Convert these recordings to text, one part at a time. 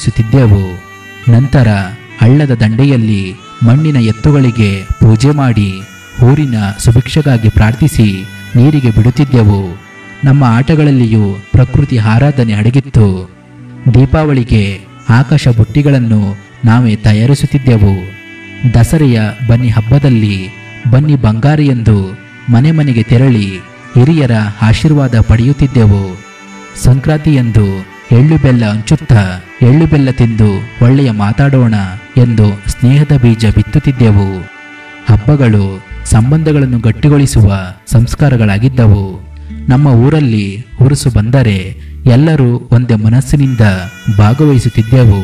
ಭಾಗವಹಿಸುತ್ತಿದ್ದೆವು ನಂತರ ಹಳ್ಳದ ದಂಡೆಯಲ್ಲಿ ಮಣ್ಣಿನ ಎತ್ತುಗಳಿಗೆ ಪೂಜೆ ಮಾಡಿ ಊರಿನ ಸುಭಿಕ್ಷೆಗಾಗಿ ಪ್ರಾರ್ಥಿಸಿ ನೀರಿಗೆ ಬಿಡುತ್ತಿದ್ದೆವು ನಮ್ಮ ಆಟಗಳಲ್ಲಿಯೂ ಪ್ರಕೃತಿ ಆರಾಧನೆ ಅಡಗಿತ್ತು ದೀಪಾವಳಿಗೆ ಆಕಾಶ ಬುಟ್ಟಿಗಳನ್ನು ನಾವೇ ತಯಾರಿಸುತ್ತಿದ್ದೆವು ದಸರೆಯ ಬನ್ನಿ ಹಬ್ಬದಲ್ಲಿ ಬನ್ನಿ ಬಂಗಾರಿ ಎಂದು ಮನೆ ಮನೆಗೆ ತೆರಳಿ ಹಿರಿಯರ ಆಶೀರ್ವಾದ ಪಡೆಯುತ್ತಿದ್ದೆವು ಸಂಕ್ರಾಂತಿಯಂದು ಎಳ್ಳು ಬೆಲ್ಲ ಹಂಚುತ್ತಾ ಎಳ್ಳು ಬೆಲ್ಲ ತಿಂದು ಒಳ್ಳೆಯ ಮಾತಾಡೋಣ ಎಂದು ಸ್ನೇಹದ ಬೀಜ ಬಿತ್ತುತ್ತಿದ್ದೆವು ಹಬ್ಬಗಳು ಸಂಬಂಧಗಳನ್ನು ಗಟ್ಟಿಗೊಳಿಸುವ ಸಂಸ್ಕಾರಗಳಾಗಿದ್ದವು ನಮ್ಮ ಊರಲ್ಲಿ ಉರುಸು ಬಂದರೆ ಎಲ್ಲರೂ ಒಂದೇ ಮನಸ್ಸಿನಿಂದ ಭಾಗವಹಿಸುತ್ತಿದ್ದೆವು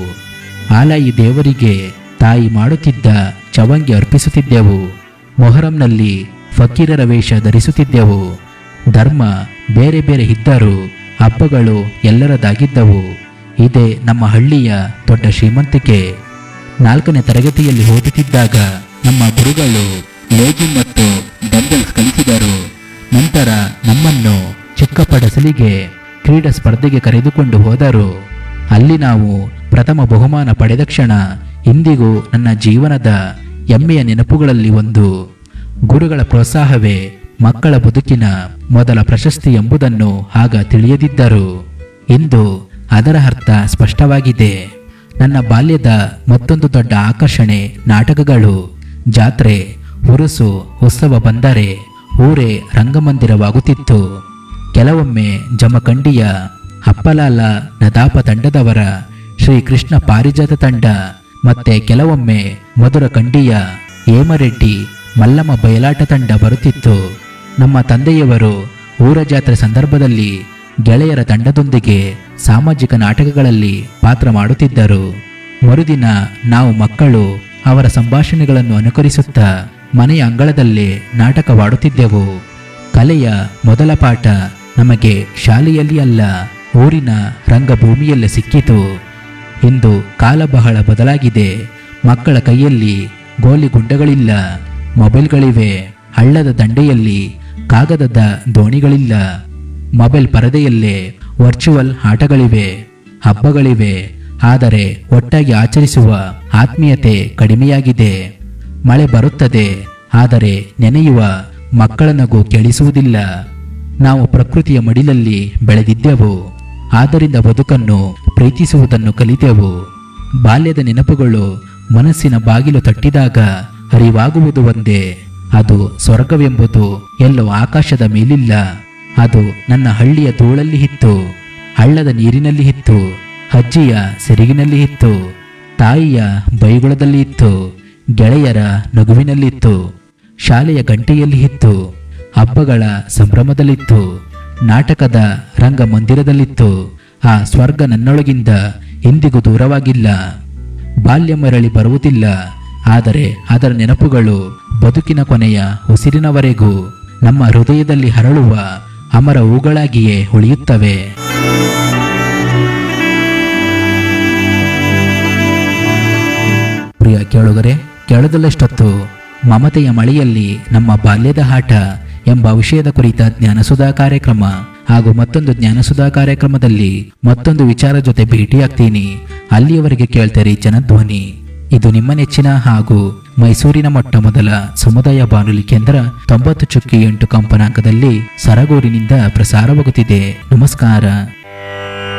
ಆಲಾಯಿ ದೇವರಿಗೆ ತಾಯಿ ಮಾಡುತ್ತಿದ್ದ ಚವಂಗಿ ಅರ್ಪಿಸುತ್ತಿದ್ದೆವು ಮೊಹರಂನಲ್ಲಿ ಫಕೀರರ ವೇಷ ಧರಿಸುತ್ತಿದ್ದೆವು ಧರ್ಮ ಬೇರೆ ಬೇರೆ ಇದ್ದರೂ ಹಬ್ಬಗಳು ಎಲ್ಲರದಾಗಿದ್ದವು ಇದೇ ನಮ್ಮ ಹಳ್ಳಿಯ ದೊಡ್ಡ ಶ್ರೀಮಂತಿಕೆ ನಾಲ್ಕನೇ ತರಗತಿಯಲ್ಲಿ ಓದುತ್ತಿದ್ದಾಗ ನಮ್ಮ ಗುರುಗಳು ಲೇಜಿಂಗ್ ಮತ್ತು ಡಂಬಲ್ಸ್ ಕಲಿಸಿದರು ನಂತರ ನಮ್ಮನ್ನು ಚಿಕ್ಕಪಡಸಲಿಗೆ ಕ್ರೀಡಾ ಸ್ಪರ್ಧೆಗೆ ಕರೆದುಕೊಂಡು ಹೋದರು ಅಲ್ಲಿ ನಾವು ಪ್ರಥಮ ಬಹುಮಾನ ಪಡೆದ ಕ್ಷಣ ಇಂದಿಗೂ ನನ್ನ ಜೀವನದ ಹೆಮ್ಮೆಯ ನೆನಪುಗಳಲ್ಲಿ ಒಂದು ಗುರುಗಳ ಪ್ರೋತ್ಸಾಹವೇ ಮಕ್ಕಳ ಬದುಕಿನ ಮೊದಲ ಪ್ರಶಸ್ತಿ ಎಂಬುದನ್ನು ಆಗ ತಿಳಿಯದಿದ್ದರು ಇಂದು ಅದರ ಅರ್ಥ ಸ್ಪಷ್ಟವಾಗಿದೆ ನನ್ನ ಬಾಲ್ಯದ ಮತ್ತೊಂದು ದೊಡ್ಡ ಆಕರ್ಷಣೆ ನಾಟಕಗಳು ಜಾತ್ರೆ ಉರುಸು ಉತ್ಸವ ಬಂದರೆ ಊರೇ ರಂಗಮಂದಿರವಾಗುತ್ತಿತ್ತು ಕೆಲವೊಮ್ಮೆ ಜಮಖಂಡಿಯ ಹಪ್ಪಲಾಲ ನದಾಪ ತಂಡದವರ ಶ್ರೀಕೃಷ್ಣ ಪಾರಿಜಾತ ತಂಡ ಮತ್ತೆ ಕೆಲವೊಮ್ಮೆ ಮಧುರ ಕಂಡಿಯ ಹೇಮರೆಡ್ಡಿ ಮಲ್ಲಮ್ಮ ಬಯಲಾಟ ತಂಡ ಬರುತ್ತಿತ್ತು ನಮ್ಮ ತಂದೆಯವರು ಊರ ಜಾತ್ರೆ ಸಂದರ್ಭದಲ್ಲಿ ಗೆಳೆಯರ ತಂಡದೊಂದಿಗೆ ಸಾಮಾಜಿಕ ನಾಟಕಗಳಲ್ಲಿ ಪಾತ್ರ ಮಾಡುತ್ತಿದ್ದರು ಮರುದಿನ ನಾವು ಮಕ್ಕಳು ಅವರ ಸಂಭಾಷಣೆಗಳನ್ನು ಅನುಕರಿಸುತ್ತಾ ಮನೆಯ ಅಂಗಳದಲ್ಲೇ ನಾಟಕವಾಡುತ್ತಿದ್ದೆವು ಕಲೆಯ ಮೊದಲ ಪಾಠ ನಮಗೆ ಶಾಲೆಯಲ್ಲಿ ಅಲ್ಲ ಊರಿನ ರಂಗಭೂಮಿಯಲ್ಲೇ ಸಿಕ್ಕಿತು ಇಂದು ಕಾಲ ಬಹಳ ಬದಲಾಗಿದೆ ಮಕ್ಕಳ ಕೈಯಲ್ಲಿ ಗೋಲಿ ಗುಂಡಗಳಿಲ್ಲ ಮೊಬೈಲ್ಗಳಿವೆ ಹಳ್ಳದ ದಂಡೆಯಲ್ಲಿ ಕಾಗದದ ದೋಣಿಗಳಿಲ್ಲ ಮೊಬೈಲ್ ಪರದೆಯಲ್ಲೇ ವರ್ಚುವಲ್ ಆಟಗಳಿವೆ ಹಬ್ಬಗಳಿವೆ ಆದರೆ ಒಟ್ಟಾಗಿ ಆಚರಿಸುವ ಆತ್ಮೀಯತೆ ಕಡಿಮೆಯಾಗಿದೆ ಮಳೆ ಬರುತ್ತದೆ ಆದರೆ ನೆನೆಯುವ ಮಕ್ಕಳ ನಗು ಕೇಳಿಸುವುದಿಲ್ಲ ನಾವು ಪ್ರಕೃತಿಯ ಮಡಿಲಲ್ಲಿ ಬೆಳೆದಿದ್ದೆವು ಆದ್ದರಿಂದ ಬದುಕನ್ನು ಪ್ರೀತಿಸುವುದನ್ನು ಕಲಿತೆವು ಬಾಲ್ಯದ ನೆನಪುಗಳು ಮನಸ್ಸಿನ ಬಾಗಿಲು ತಟ್ಟಿದಾಗ ಅರಿವಾಗುವುದು ಒಂದೇ ಅದು ಸ್ವರ್ಗವೆಂಬುದು ಎಲ್ಲೋ ಆಕಾಶದ ಮೇಲಿಲ್ಲ ಅದು ನನ್ನ ಹಳ್ಳಿಯ ಧೂಳಲ್ಲಿ ಇತ್ತು ಹಳ್ಳದ ನೀರಿನಲ್ಲಿ ಇತ್ತು ಅಜ್ಜಿಯ ಸೆರಗಿನಲ್ಲಿ ಇತ್ತು ತಾಯಿಯ ಬೈಗುಳದಲ್ಲಿ ಇತ್ತು ಗೆಳೆಯರ ನಗುವಿನಲ್ಲಿತ್ತು ಶಾಲೆಯ ಗಂಟೆಯಲ್ಲಿ ಇತ್ತು ಹಬ್ಬಗಳ ಸಂಭ್ರಮದಲ್ಲಿತ್ತು ನಾಟಕದ ರಂಗಮಂದಿರದಲ್ಲಿತ್ತು ಆ ಸ್ವರ್ಗ ನನ್ನೊಳಗಿಂದ ಎಂದಿಗೂ ದೂರವಾಗಿಲ್ಲ ಬಾಲ್ಯ ಮರಳಿ ಬರುವುದಿಲ್ಲ ಆದರೆ ಅದರ ನೆನಪುಗಳು ಬದುಕಿನ ಕೊನೆಯ ಉಸಿರಿನವರೆಗೂ ನಮ್ಮ ಹೃದಯದಲ್ಲಿ ಹರಳುವ ಅಮರ ಹೂಗಳಾಗಿಯೇ ಉಳಿಯುತ್ತವೆ ಪ್ರಿಯ ಕೇಳುಗರೆ ಕೇಳದಲ್ಲಷ್ಟೊತ್ತು ಮಮತೆಯ ಮಳೆಯಲ್ಲಿ ನಮ್ಮ ಬಾಲ್ಯದ ಆಟ ಎಂಬ ವಿಷಯದ ಕುರಿತ ಜ್ಞಾನಸುಧಾ ಕಾರ್ಯಕ್ರಮ ಹಾಗೂ ಮತ್ತೊಂದು ಜ್ಞಾನಸುಧಾ ಕಾರ್ಯಕ್ರಮದಲ್ಲಿ ಮತ್ತೊಂದು ವಿಚಾರ ಜೊತೆ ಭೇಟಿಯಾಗ್ತೀನಿ ಅಲ್ಲಿಯವರೆಗೆ ಕೇಳ್ತಾರೆ ಜನಧ್ವನಿ ಇದು ನಿಮ್ಮ ನೆಚ್ಚಿನ ಹಾಗೂ ಮೈಸೂರಿನ ಮೊಟ್ಟ ಮೊದಲ ಸಮುದಾಯ ಬಾನುಲಿ ಕೇಂದ್ರ ತೊಂಬತ್ತು ಚುಕ್ಕಿ ಎಂಟು ಕಂಪನಾಂಕದಲ್ಲಿ ಸರಗೂರಿನಿಂದ ಪ್ರಸಾರವಾಗುತ್ತಿದೆ ನಮಸ್ಕಾರ